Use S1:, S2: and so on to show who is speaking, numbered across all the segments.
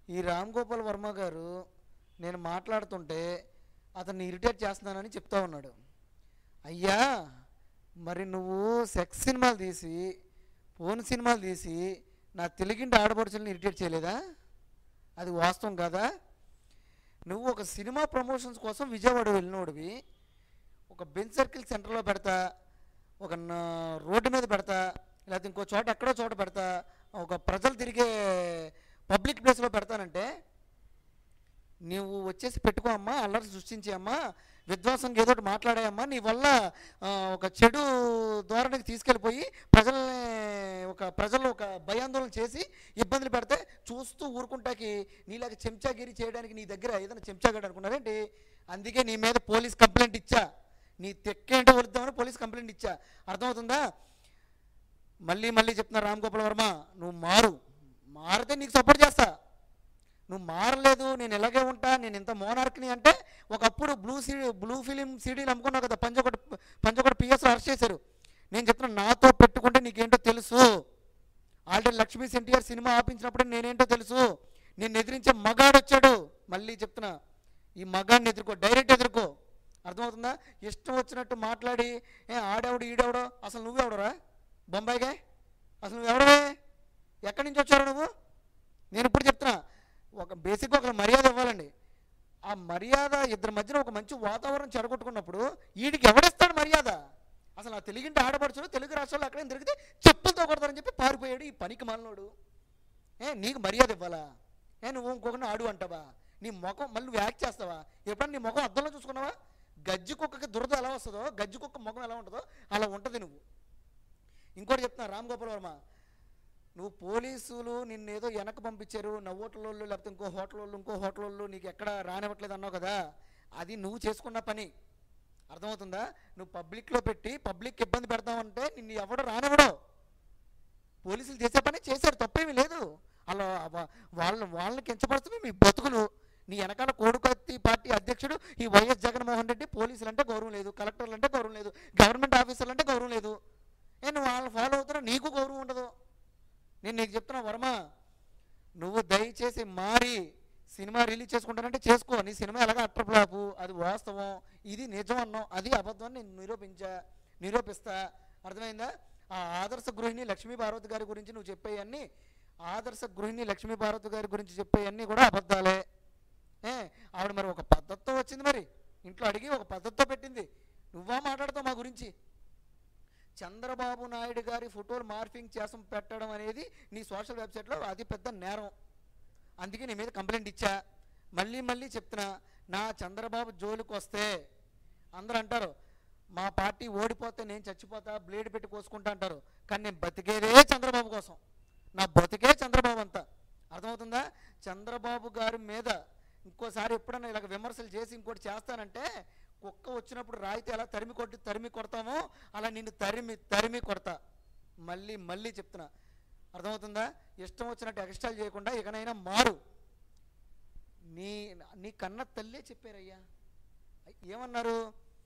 S1: ఈ రామ్ గోపాల్ వర్మ గారు నేను మాట్లాడుతుంటే అతన్ని ఇరిటేట్ చేస్తున్నానని చెప్తా ఉన్నాడు అయ్యా మరి నువ్వు సెక్స్ సినిమాలు తీసి ఫోన్ సినిమాలు తీసి నా తెలుగింటి ఆడపడుచుల్ని ఇరిటేట్ చేయలేదా అది వాస్తవం కదా నువ్వు ఒక సినిమా ప్రమోషన్స్ కోసం విజయవాడ వెళ్ళినోడివి ఒక బెంచ్ సర్కిల్ సెంటర్లో పెడతా ఒక నా- రోడ్డు మీద పెడతా లేకపోతే ఇంకో చోట ఎక్కడో చోట పెడతా ఒక ప్రజలు తిరిగే పబ్లిక్ ప్లేస్లో పెడతానంటే నీవు వచ్చేసి పెట్టుకో అమ్మా అల్లరి సృష్టించి అమ్మా విధ్వంసంగా ఏదో ఒకటి మాట్లాడాయమ్మా నీ వల్ల ఆ, ఒక చెడు ధోరణికి తీసుకెళ్ళిపోయి ప్రజల్ని ఒక ప్రజల్లో ఒక భయాందోళన చేసి ఇబ్బందులు పెడితే చూస్తూ ఊరుకుంటాకి నీలాగా చెంచాగిరి చేయడానికి నీ దగ్గర ఏదైనా చెంచాగాడు అనుకున్నారేంటి అందుకే నీ మీద పోలీస్ కంప్లైంట్ ఇచ్చా నీ తెక్కేంటో వలుద్దామని పోలీస్ కంప్లైంట్ ఇచ్చా అర్థమవుతుందా మళ్ళీ మళ్ళీ చెప్తున్నా రామ్ గోపాల్ వర్మ నువ్వు మారు మారితే నీకు సపోర్ట్ చేస్తా నువ్వు మారలేదు నేను ఇలాగే ఉంటా నేను ఇంత మోనార్క్ని అంటే ఒకప్పుడు బ్లూ సీడీ బ్లూ ఫిలిం సీడీలు అమ్ముకున్నావు కదా పంచకొట పంచకొట పిఎస్ అరెస్ట్ చేశారు నేను చెప్తున్నా నాతో పెట్టుకుంటే నీకేంటో తెలుసు ఆల్రెడీ లక్ష్మీ ఎన్టీఆర్ సినిమా ఆపించినప్పుడే నేనేంటో తెలుసు నేను ఎదిరించే మగాడు వచ్చాడు మళ్ళీ చెప్తున్నా ఈ మగాడిని ఎదుర్కో డైరెక్ట్ ఎదుర్కో అర్థమవుతుందా ఇష్టం వచ్చినట్టు మాట్లాడి ఏ ఆడెవడు ఈడెవడో అసలు నువ్వెవడరా బొంబాయిగా అసలు నువ్వెవడవే ఎక్కడి నుంచి వచ్చారు నువ్వు నేను ఇప్పుడు చెప్తున్నా ఒక బేసిక్ ఒక మర్యాద ఇవ్వాలండి ఆ మర్యాద ఇద్దరి మధ్యన ఒక మంచి వాతావరణం చెడగొట్టుకున్నప్పుడు వీడికి ఎవడిస్తాడు మర్యాద అసలు ఆ తెలుగింటి ఆడపడుచుడు తెలుగు రాష్ట్రాల్లో ఎక్కడైనా తిరిగితే చెప్పులతో కొడతారని చెప్పి పారిపోయాడు ఈ పనికి మాలినోడు ఏ నీకు మర్యాద ఇవ్వాలా ఏ నువ్వు ఇంకొకరిని ఆడు అంటావా నీ ముఖం మళ్ళీ నువ్వు యాక్ట్ చేస్తావా ఎప్పుడన్నా నీ ముఖం అద్దంలో చూసుకున్నావా గజ్జి కుక్కకి దురద ఎలా వస్తుందో గజ్జి కుక్క ముఖం ఎలా ఉంటుందో అలా ఉంటుంది నువ్వు ఇంకోటి చెప్తున్నా రామ్ గోపాల్ వర్మ నువ్వు పోలీసులు నిన్ను ఏదో వెనక్కి పంపించారు నా హోటల్ వాళ్ళు లేకపోతే ఇంకో హోటల్ వాళ్ళు ఇంకో హోటల్ వాళ్ళు నీకు ఎక్కడ రానివ్వట్లేదు అన్నావు కదా అది నువ్వు చేసుకున్న పని అర్థమవుతుందా నువ్వు పబ్లిక్లో పెట్టి పబ్లిక్ ఇబ్బంది పెడతావంటే నిన్ను ఎవడు రానివ్వడు పోలీసులు చేసే పని చేశారు తప్పేమీ లేదు అలా వా- వాళ్ళ వాళ్ళని కించపరుస్తమే మీ బతుకులు నీ వెనకాల కోడుకత్తి పార్టీ అధ్యక్షుడు ఈ వైఎస్ జగన్మోహన్ రెడ్డి పోలీసులు అంటే గౌరవం లేదు కలెక్టర్లు అంటే గౌరవం లేదు గవర్నమెంట్ ఆఫీసర్లు అంటే గౌరవం లేదు ఏ నువ్వు వాళ్ళని ఫాలో అవుతున్నా నీకు గౌరవం ఉండదు నేను నీకు చెప్తున్నా వర్మ నువ్వు దయచేసి మారి సినిమా రిలీజ్ చేసుకుంటానంటే చేసుకో నీ సినిమా ఎలాగ అట్రప్లాపు అది వాస్తవం ఇది నిజం అన్నాం అది అబద్ధం అని నేను నిరూపించా నిరూపిస్తా అర్థమైందా ఆ ఆదర్శ గృహిణి లక్ష్మీ పార్వతి గారి గురించి నువ్వు చెప్పేయన్నీ ఆదర్శ గృహిణి లక్ష్మీ పార్వతి గారి గురించి చెప్పేయన్నీ కూడా అబద్ధాలే ఏ ఆవిడ మరి ఒక పద్ధతితో వచ్చింది మరి ఇంట్లో అడిగి ఒక పద్ధతితో పెట్టింది నువ్వా మాట్లాడతావు మా గురించి చంద్రబాబు నాయుడు గారి ఫోటోలు మార్ఫింగ్ చేసం పెట్టడం అనేది నీ సోషల్ వెబ్సైట్లో అది పెద్ద నేరం అందుకే నీ మీద కంప్లైంట్ ఇచ్చా మళ్ళీ మళ్ళీ చెప్తున్నా నా చంద్రబాబు జోలికి వస్తే అందరూ అంటారు మా పార్టీ ఓడిపోతే నేను చచ్చిపోతా బ్లేడ్ పెట్టి కోసుకుంటా అంటారు కానీ నేను బతికేదే చంద్రబాబు కోసం నా బతికే చంద్రబాబు అంతా అర్థమవుతుందా చంద్రబాబు గారి మీద ఇంకోసారి ఎప్పుడన్నా ఇలాగ విమర్శలు చేసి ఇంకోటి చేస్తానంటే కుక్క వచ్చినప్పుడు రాయితే ఎలా తరిమి కొట్టి తరిమి కొడతామో అలా నిన్ను తరిమి తరిమి కొడతా మళ్ళీ మళ్ళీ చెప్తున్నా అర్థమవుతుందా ఇష్టం వచ్చినట్టు ఎక్స్ట్రాలు చేయకుండా ఇకనైనా మారు నీ నీ కన్న తల్లే చెప్పారయ్యా ఏమన్నారు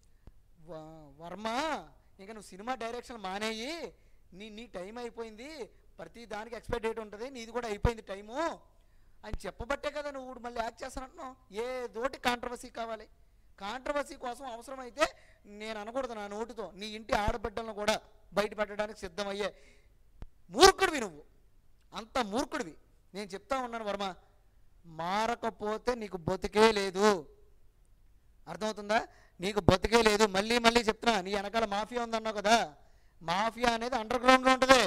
S1: వ- వర్మ ఇంకా నువ్వు సినిమా డైరెక్షన్ మానేయి నీ నీ టైం అయిపోయింది ప్రతి దానికి ఎక్స్పైర్ డేట్ ఉంటుంది నీది కూడా అయిపోయింది టైము అని చెప్పబట్టే కదా నువ్వు ఇప్పుడు మళ్ళీ యాక్ట్ చేస్తానంటున్నావు ఏదోటి కాంట్రవర్సీ కావాలి కాంట్రవర్సీ కోసం అవసరమైతే నేను అనకూడదు నా నోటితో నీ ఇంటి ఆడబిడ్డలను కూడా బయట పెట్టడానికి సిద్ధమయ్యే మూర్ఖుడివి నువ్వు అంత మూర్ఖుడివి నేను చెప్తా ఉన్నాను వర్మ మారకపోతే నీకు బతికే లేదు అర్థమవుతుందా నీకు బతికే లేదు మళ్ళీ మళ్ళీ చెప్తున్నా నీ వెనకాల మాఫియా ఉందన్నావు కదా మాఫియా అనేది అండర్ గ్రౌండ్లో ఉంటుంది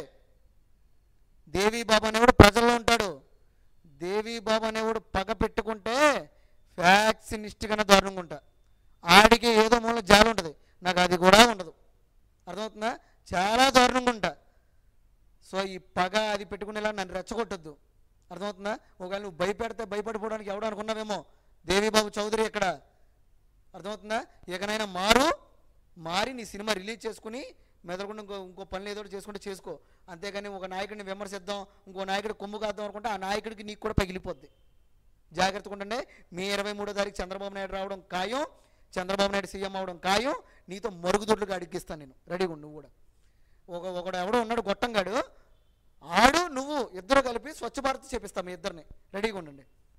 S1: దేవీ బాబు అనేవాడు ప్రజల్లో ఉంటాడు దేవీ బాబు అనేవాడు పగ పెట్టుకుంటే ఫ్యాక్సినిస్ట్గానే దారుణంగా ఉంటా ఆడికి ఏదో మూల జాలి ఉంటుంది నాకు అది కూడా ఉండదు అర్థమవుతుందా చాలా దారుణంగా ఉంటా సో ఈ పగ అది పెట్టుకునేలా నన్ను రెచ్చగొట్టొద్దు అర్థమవుతుందా ఒకవేళ నువ్వు భయపెడితే భయపడిపోవడానికి ఎవడు అనుకున్నావేమో దేవీబాబు చౌదరి ఇక్కడ అర్థమవుతుందా ఇకనైనా మారు మారి నీ సినిమా రిలీజ్ చేసుకుని మెదలకుండా ఇంకో ఇంకో పనులు ఏదో ఒకటి చేసుకుంటే చేసుకో అంతేగాని ఒక నాయకుడిని విమర్శిద్దాం ఇంకో నాయకుడి కొమ్ము కాద్దాం అనుకుంటే ఆ నాయకుడికి నీకు కూడా పగిలిపోద్ది జాగ్రత్తగా ఉండండి మీ ఇరవై మూడో తారీఖు చంద్రబాబు నాయుడు రావడం ఖాయం చంద్రబాబు నాయుడు సీఎం అవడం ఖాయం నీతో మరుగుదొడ్లుగా అడిగిస్తాను నేను రెడీగా ఉండు నువ్వు కూడా ఒక ఒకడు ఎవడో ఉన్నాడు గొట్టంగాడు ఆడు నువ్వు ఇద్దరు కలిపి స్వచ్ఛ భారత్ చేపిస్తాం మీ ఇద్దరిని రెడీగా ఉండండి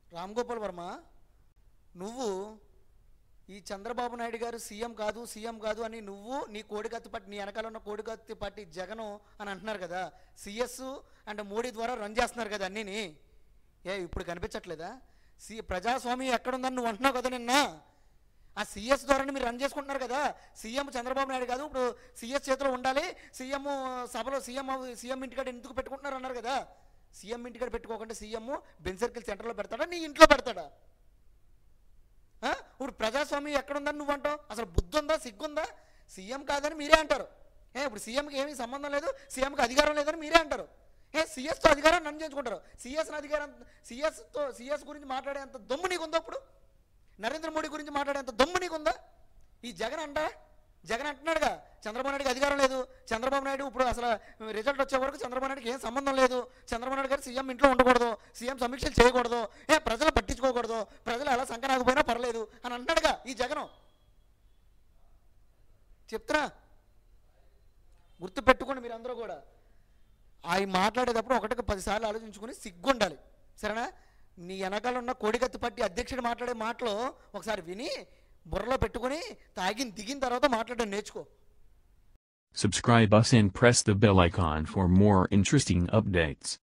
S1: రామ్ గోపాల్ వర్మ నువ్వు ఈ చంద్రబాబు నాయుడు గారు సీఎం కాదు సీఎం కాదు అని నువ్వు నీ కోడికత్తి పార్టీ నీ వెనకాల ఉన్న కోడికత్తి పార్టీ జగను అని అంటున్నారు కదా సిఎస్ అండ్ మోడీ ద్వారా రన్ చేస్తున్నారు కదా అన్నీని ఏ ఇప్పుడు కనిపించట్లేదా సి ప్రజాస్వామ్యం ఎక్కడుందని నువ్వు అంటున్నావు కదా నిన్న ఆ సిఎస్ ద్వారానే మీరు రన్ చేసుకుంటున్నారు కదా సీఎం చంద్రబాబు నాయుడు కాదు ఇప్పుడు సిఎస్ చేతిలో ఉండాలి సీఎం సభలో సీఎం సీఎం ఇంటికాడ ఎందుకు పెట్టుకుంటున్నారు అన్నారు కదా సీఎం ఇంటికాడ పెట్టుకోకుండా సీఎం బెన్ సర్కిల్ సెంటర్లో పెడతాడా నీ ఇంట్లో పెడతాడా ఆ? ఇప్పుడు ప్రజాస్వామ్యం ఎక్కడుందని నువ్వు అంటావు అసలు బుద్ధి ఉందా సిగ్గుందా సీఎం కాదని మీరే అంటారు ఏ ఇప్పుడు సీఎంకి ఏమీ సంబంధం లేదు సీఎంకి అధికారం లేదని మీరే అంటారు ఏ సిఎస్తో అధికారం నన్ను చేయించుకుంటారు సిఎస్ అధికారం సిఎస్తో సిఎస్ గురించి మాట్లాడేంత దమ్ము నీకుందా ఇప్పుడు నరేంద్ర మోడీ గురించి మాట్లాడేంత దమ్ము నీకుందా ఈ జగన్ అంట జగన్ అంటున్నాడుగా చంద్రబాబు నాయుడుకి అధికారం లేదు చంద్రబాబు నాయుడు ఇప్పుడు అసలు రిజల్ట్ వచ్చే వరకు చంద్రబాబు నాయుడుకి ఏం సంబంధం లేదు చంద్రబాబు నాయుడు గారు సీఎం ఇంట్లో ఉండకూడదు సీఎం సమీక్షలు చేయకూడదు ఏ ప్రజలు పట్టించుకోకూడదు ప్రజలు ఎలా సంకనాకపోయినా పర్లేదు అని అంటున్నాడుగా ఈ జగను చెప్తున్నా గుర్తు పెట్టుకోండి మీరు అందరూ కూడా అవి మాట్లాడేటప్పుడు ఒకటికి పదిసార్లు ఆలోచించుకొని సిగ్గుండాలి సరేనా నీ వెనకాల ఉన్న కోడికత్తి పట్టి అధ్యక్షుడు మాట్లాడే మాటలు ఒకసారి విని బుర్రలో పెట్టుకొని తాగిన దిగిన తర్వాత మాట్లాడడం నేర్చుకో
S2: Subscribe us and press the bell icon for more interesting updates.